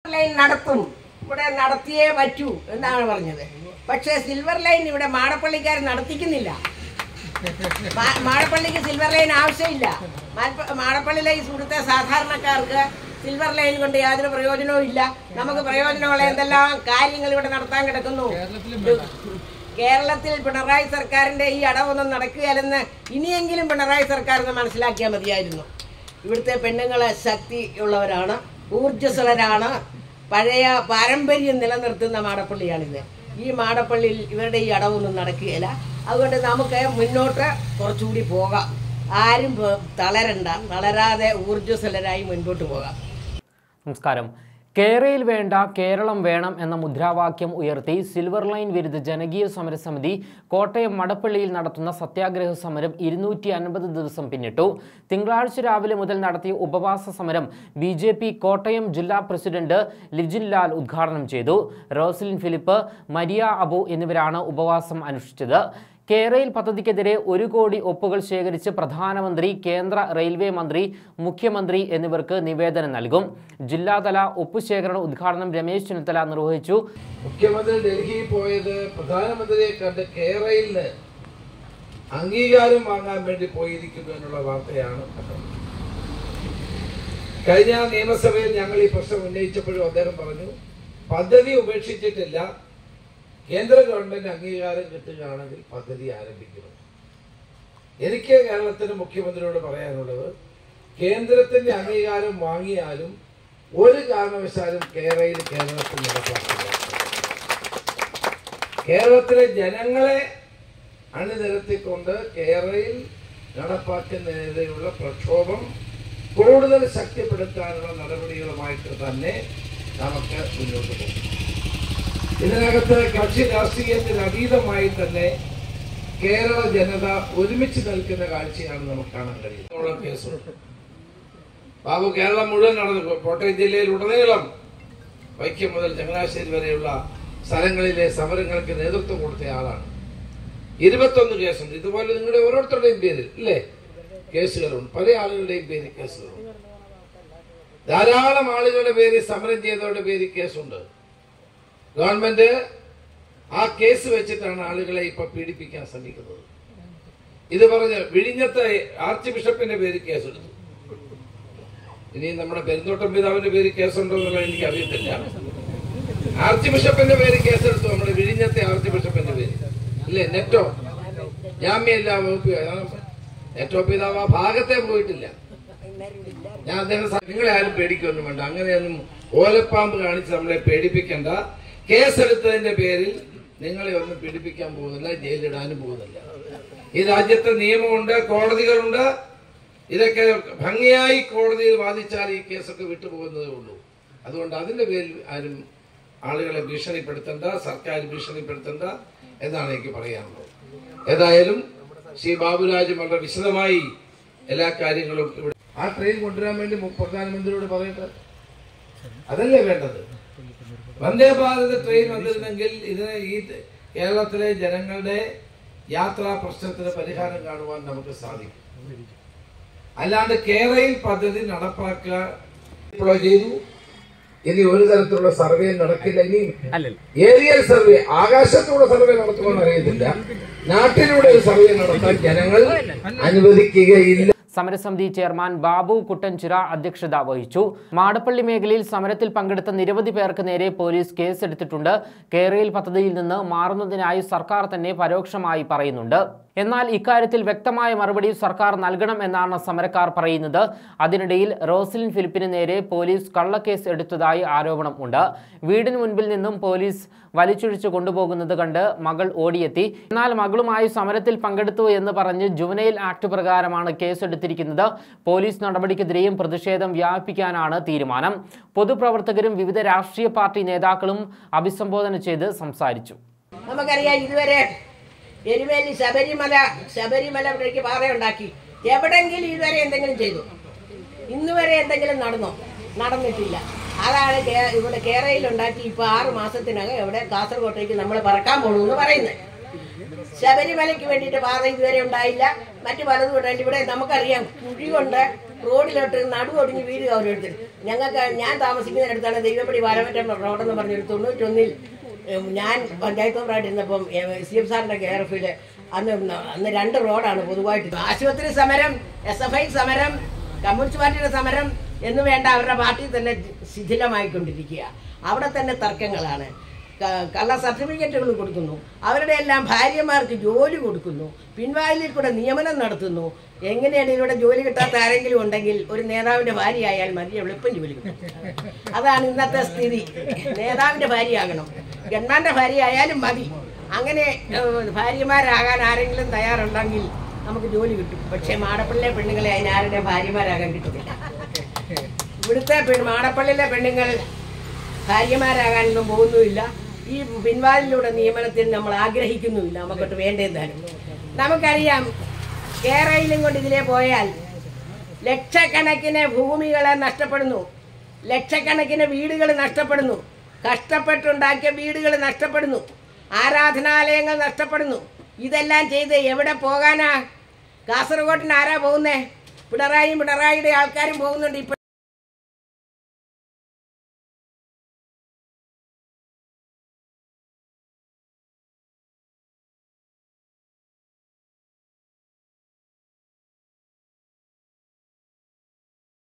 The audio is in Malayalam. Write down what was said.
ലൈൻ നടത്തും ഇവിടെ നടത്തിയേ പറ്റൂ എന്നാണ് പറഞ്ഞത് പക്ഷേ സിൽവർ ലൈൻ ഇവിടെ മാടപ്പള്ളിക്കാർ നടത്തിക്കുന്നില്ല മാ- മാടപ്പള്ളിക്ക് സിൽവർ ലൈൻ ആവശ്യമില്ല മാൽപ്പ- മാടപ്പള്ളിയിലെ ഈ സുഹൃത്തെ സാധാരണക്കാർക്ക് സിൽവർ ലൈൻ കൊണ്ട് യാതൊരു പ്രയോജനവും ഇല്ല നമുക്ക് പ്രയോജനമുള്ള എന്തെല്ലാം കാര്യങ്ങൾ ഇവിടെ നടത്താൻ കിടക്കുന്നു കേരളത്തിൽ പിണറായി സർക്കാരിന്റെ ഈ അടവൊന്നും നടക്കുകയല്ലെന്ന് ഇനിയെങ്കിലും പിണറായി സർക്കാർ ഒന്ന് മനസ്സിലാക്കിയാൽ മതിയായിരുന്നു ഇവിടുത്തെ പെണ്ണുങ്ങളെ ശക്തി ഉള്ളവരാണ് ഊർജ്ജസ്വലരാണ് പഴയ പാരമ്പര്യം നിലനിർത്തുന്ന മാടപ്പള്ളിയാണിത് ഈ മാടപ്പള്ളിയിൽ ഇവരുടെ ഈ അടവൊന്നും നടക്കുകയില്ല അതുകൊണ്ട് നമുക്ക് മുന്നോട്ട് കുറച്ചുകൂടി പോകാം ആരും പോ- തളരണ്ട തളരാതെ ഊർജ്ജസ്വലരായി മുൻപോട്ട് പോകാം നമസ്കാരം കേരയിൽ വേണ്ട കേരളം വേണം എന്ന മുദ്രാവാക്യം ഉയർത്തി സിൽവർ ലൈൻ വിരുദ്ധ ജനകീയ സമരസമിതി കോട്ടയം മടപ്പള്ളിയിൽ നടത്തുന്ന സത്യാഗ്രഹ സമരം ഇരുന്നൂറ്റി അൻപത് ദിവസം പിന്നിട്ടു തിങ്കളാഴ്ച രാവിലെ മുതൽ നടത്തിയ ഉപവാസ സമരം ബി ജെ പി കോട്ടയം ജില്ലാ പ്രസിഡന്റ് ലിജിൻ ലാൽ ഉദ്ഘാടനം ചെയ്തു റോസ്ലിൻ ഫിലിപ്പ് മരിയ അബു എന്നിവരാണ് ഉപവാസം അനുഷ്ഠിച്ചത് കേരയിൽ പദ്ധതിക്കെതിരെ ഒരു കോടി ഒപ്പുകൾ ശേഖരിച്ച് പ്രധാനമന്ത്രി കേന്ദ്ര റെയിൽവേ മന്ത്രി മുഖ്യമന്ത്രി എന്നിവർക്ക് നിവേദനം നൽകും ജില്ലാതല ഒപ്പുശേഖരണ ഉദ്ഘാടനം രമേശ് ചെന്നിത്തല നിർവഹിച്ചു മുഖ്യമന്ത്രി ഡൽഹിയിൽ പോയത് പ്രധാനമന്ത്രിയെ കണ്ട് കേരളയിൽ അംഗീകാരം വാങ്ങാൻ വേണ്ടി പോയിരിക്കുന്നു എന്നുള്ള വാർത്തയാണ് കണ്ടത്. കഴിഞ്ഞ നിയമസഭയിൽ ഞങ്ങൾ ഈ പ്രശ്നം ഉന്നയിച്ചപ്പോഴും അദ്ദേഹം പറഞ്ഞു പദ്ധതി ഉപേക്ഷിച്ചിട്ടില്ല കേന്ദ്ര ഗവൺമെന്റ് അംഗീകാരം കിട്ടുകയാണെങ്കിൽ പദ്ധതി ആരംഭിക്കണം എനിക്ക് കേരളത്തിന്റെ മുഖ്യമന്ത്രിയോട് പറയാനുള്ളത് കേന്ദ്രത്തിന്റെ അംഗീകാരം വാങ്ങിയാലും ഒരു കാരണവശാലും കേരളയിൽ കേരളത്തിൽ നടപ്പാക്കില്ല കേരളത്തിലെ ജനങ്ങളെ അണിനിരത്തിക്കൊണ്ട് കേരളയിൽ നടപ്പാക്കുന്നതിനെതിരെയുള്ള പ്രക്ഷോഭം കൂടുതൽ ശക്തിപ്പെടുത്താനുള്ള നടപടികളുമായിട്ട് തന്നെ നമുക്ക് മുന്നോട്ട് പോകും ഇതിനകത്ത് കക്ഷി രാഷ്ട്രീയത്തിന് അതീതമായി തന്നെ കേരള ജനത ഒരുമിച്ച് നിൽക്കുന്ന കാഴ്ചയാണ് നമുക്ക് കാണാൻ കഴിയുന്നത് കേസുണ്ട് ബാബു കേരളം മുഴുവൻ നടന്നു കോട്ടയം ജില്ലയിൽ ഉടനീളം വൈക്കം മുതൽ ചങ്ങനാശ്ശേരി വരെയുള്ള സ്ഥലങ്ങളിലെ സമരങ്ങൾക്ക് നേതൃത്വം കൊടുത്ത ആളാണ് ഇരുപത്തൊന്ന് കേസുണ്ട് ഇതുപോലെ നിങ്ങളുടെ ഓരോരുത്തരുടെയും പേരിൽ ഇല്ലേ കേസുകളുണ്ട് പല ആളുകളുടെയും പേരിൽ കേസുകളുണ്ട് ധാരാളം ആളുകളുടെ പേരിൽ സമരം ചെയ്തവരുടെ പേരിൽ കേസുണ്ട് ഗവൺമെന്റ് ആ കേസ് വെച്ചിട്ടാണ് ആളുകളെ ഇപ്പൊ പീഡിപ്പിക്കാൻ ശ്രമിക്കുന്നത് ഇത് പറഞ്ഞ് വിഴിഞ്ഞത്തെ ആർച്ച് ബിഷപ്പിന്റെ പേരിൽ കേസെടുത്തു ഇനി നമ്മുടെ പെരുന്തോട്ടം പിതാവിന്റെ പേര് കേസുണ്ടോ എന്നുള്ളത് എനിക്ക് അറിയത്തില്ല ആർച്ച് ബിഷപ്പിന്റെ പേര് കേസെടുത്തു നമ്മുടെ വിഴിഞ്ഞത്തെ ആർച്ച് ബിഷപ്പിന്റെ പേര് ഇല്ലേ നെറ്റോ ജാമ്യമില്ല വകുപ്പ് നെറ്റോ പിതാവ് ആ ഭാഗത്തെ പോയിട്ടില്ല ഞാൻ അദ്ദേഹം സ- നിങ്ങളെ ആരും പേടിക്കൊന്നും വേണ്ട അങ്ങനെയൊന്നും ഓലപ്പാമ്പ് കാണിച്ച് നമ്മളെ പേടിപ്പിക്കണ്ട കേസെടുത്തതിന്റെ പേരിൽ നിങ്ങളെ ഒന്നും പീഡിപ്പിക്കാൻ പോകുന്നില്ല ജയിലിടാനും പോകുന്നില്ല ഈ രാജ്യത്തെ നിയമമുണ്ട് കോടതികളുണ്ട് ഇതൊക്കെ ഭംഗിയായി കോടതിയിൽ വാദിച്ചാൽ ഈ കേസൊക്കെ വിട്ടുപോകുന്നതേ ഉള്ളൂ അതുകൊണ്ട് അതിന്റെ പേരിൽ ആരും ആളുകളെ ഭീഷണിപ്പെടുത്തണ്ട സർക്കാർ ഭീഷണിപ്പെടുത്തണ്ട എന്നാണ് എനിക്ക് പറയാനുള്ളത് ഏതായാലും ശ്രീ ബാബുരാജ് വളരെ വിശദമായി എല്ലാ കാര്യങ്ങളും ഇവിടെ ആ ട്രെയിൻ കൊണ്ടുവരാൻ വേണ്ടി മു- പ്രധാനമന്ത്രിയോട് പറയട്ടെ അതല്ലേ വേണ്ടത് വന്ദേ ഭാരത് ട്രെയിൻ വന്നിരുന്നെങ്കിൽ ഇതിന് ഈ ത- കേരളത്തിലെ ജനങ്ങളുടെ യാത്രാ പ്രശ്നത്തിന് പരിഹാരം കാണുവാൻ നമുക്ക് സാധിക്കും അല്ലാണ്ട് കേരളയിൽ പദ്ധതി നടപ്പാക്കുക ഇപ്പോൾ ചെയ്തു ഇനി ഒരു തരത്തിലുള്ള സർവേ നടക്കില്ല ഇനി ഏരിയൽ സർവേ ആകാശത്തൂടെ സർവേ നടത്തുമെന്ന് അറിയത്തില്ല നാട്ടിലൂടെ ഒരു സർവേ നടത്താൻ ജനങ്ങൾ അനുവദിക്കുകയില്ല സമരസമിതി ചെയർമാൻ ബാബു കുട്ടൻചിറ അധ്യക്ഷത വഹിച്ചു മാടപ്പള്ളി മേഖലയിൽ സമരത്തിൽ പങ്കെടുത്ത നിരവധി പേർക്ക് നേരെ പോലീസ് കേസെടുത്തിട്ടുണ്ട് കേരയിൽ പദ്ധതിയിൽ നിന്ന് മാറുന്നതിനായി സർക്കാർ തന്നെ പരോക്ഷമായി പറയുന്നുണ്ട് എന്നാൽ ഇക്കാര്യത്തിൽ വ്യക്തമായ മറുപടി സർക്കാർ നൽകണം എന്നാണ് സമരക്കാർ പറയുന്നത് അതിനിടയിൽ റോസ്ലിൻ ഫിലിപ്പിന് നേരെ പോലീസ് കള്ളക്കേസ് എടുത്തതായി ആരോപണം ഉണ്ട് വീടിന് മുൻപിൽ നിന്നും പോലീസ് വലിച്ചൊഴിച്ചു കൊണ്ടുപോകുന്നത് കണ്ട് മകൾ ഓടിയെത്തി എന്നാൽ മകളുമായി സമരത്തിൽ പങ്കെടുത്തു എന്ന് പറഞ്ഞ് ജുവനൈൽ ആക്ട് പ്രകാരമാണ് കേസെടുത്തിരിക്കുന്നത് പോലീസ് നടപടിക്കെതിരെയും പ്രതിഷേധം വ്യാപിപ്പിക്കാനാണ് തീരുമാനം പൊതുപ്രവർത്തകരും വിവിധ രാഷ്ട്രീയ പാർട്ടി നേതാക്കളും അഭിസംബോധന ചെയ്ത് സംസാരിച്ചു നമുക്കറിയാം ഇതുവരെ എരുമേലി ശബരിമല ശബരിമല ഇവിടേക്ക് പാത ഉണ്ടാക്കി എവിടെങ്കിലും ഇതുവരെ എന്തെങ്കിലും ചെയ്തു ഇന്ന് വരെ എന്തെങ്കിലും നടന്നോ നടന്നിട്ടില്ല അതാണ് കേ- ഇവിടെ കേരളയിൽ ഉണ്ടാക്കി ഇപ്പൊ ആറ് മാസത്തിനകം എവിടെ കാസർഗോട്ടേക്ക് നമ്മൾ പറക്കാൻ പോണു എന്ന് പറയുന്നത് ശബരിമലയ്ക്ക് വേണ്ടിയിട്ട് പാത ഇതുവരെ ഉണ്ടായില്ല മറ്റു പലതും ഉണ്ടായില്ല ഇവിടെ നമുക്കറിയാം കുഴി കൊണ്ട് റോഡിലോട്ട് നടുവൊടിഞ്ഞ് വീഴുക ഓരോരുത്തർ ഞങ്ങൾക്ക് ഞാൻ താമസിക്കുന്നിടത്താണ് ദൈവപ്പടി വാലമറ്റം റോഡെന്ന് പറഞ്ഞൊരു തൊണ്ണൂറ്റൊന്നിൽ ഉം, ഞാൻ പഞ്ചായത്ത് മെമ്പറായിട്ടിരുന്നപ്പം സി എം സാറിന്റെ കെയർ ഓഫില് അന്ന് ന- അന്ന് രണ്ട് റോഡാണ് പൊതുവായിട്ട് ആശുപത്രി സമരം എസ് എഫ് ഐ സമരം കമ്മ്യൂണിസ്റ്റ് പാർട്ടിയുടെ സമരം എന്ന് വേണ്ട അവരുടെ പാർട്ടി തന്നെ ശിഥിലമായിക്കൊണ്ടിരിക്കുക അവിടെ തന്നെ തർക്കങ്ങളാണ് ക- കള്ള സർട്ടിഫിക്കറ്റുകൾ കൊടുക്കുന്നു അവരുടെ എല്ലാം ഭാര്യമാർക്ക് ജോലി കൊടുക്കുന്നു പിൻവാതിലിൽ കൂടെ നിയമനം നടത്തുന്നു എങ്ങനെയാണ് ഇവിടെ ജോലി കിട്ടാത്ത ആരെങ്കിലും ഉണ്ടെങ്കിൽ ഒരു നേതാവിന്റെ ഭാര്യയായാൽ മതി എളുപ്പം ജോലി കിട്ടും അതാണ് ഇന്നത്തെ സ്ഥിതി നേതാവിന്റെ ഭാര്യയാകണം ഗവൺമെന്റിന്റെ ഭാര്യ ആയാലും മതി അങ്ങനെ ഏഹ്, ഭാര്യമാരാകാൻ ആരെങ്കിലും തയ്യാറുണ്ടെങ്കിൽ നമുക്ക് ജോലി കിട്ടും പക്ഷേ മാടപ്പള്ളിയിലെ പെണ്ണുങ്ങളെ അതിന് ആരുടെയും ഭാര്യമാരാകാൻ കിട്ടുന്നില്ല ഇവിടുത്തെ പെൺ മാടപ്പള്ളിയിലെ പെണ്ണുങ്ങൾ ഭാര്യമാരാകാനൊന്നും പോകുന്നുമില്ല ഈ പിൻവാതിലൂടെ നിയമനത്തിന് നമ്മൾ ആഗ്രഹിക്കുന്നുമില്ല നമുക്കൊട്ട് വേണ്ടതാനും നമുക്കറിയാം കേരളയിലും കൊണ്ട് ഇതിലേ പോയാൽ ലക്ഷക്കണക്കിന് ഭൂമികളെ നഷ്ടപ്പെടുന്നു ലക്ഷക്കണക്കിന് വീടുകൾ നഷ്ടപ്പെടുന്നു കഷ്ടപ്പെട്ടുണ്ടാക്കിയ വീടുകൾ നഷ്ടപ്പെടുന്നു ആരാധനാലയങ്ങൾ നഷ്ടപ്പെടുന്നു ഇതെല്ലാം ചെയ്ത് എവിടെ പോകാനാ കാസർഗോട്ടിന് ആരാ പോകുന്നേ പിണറായിയും പിണറായിയുടെ ആൾക്കാരും പോകുന്നുണ്ട് ഇപ്പൊ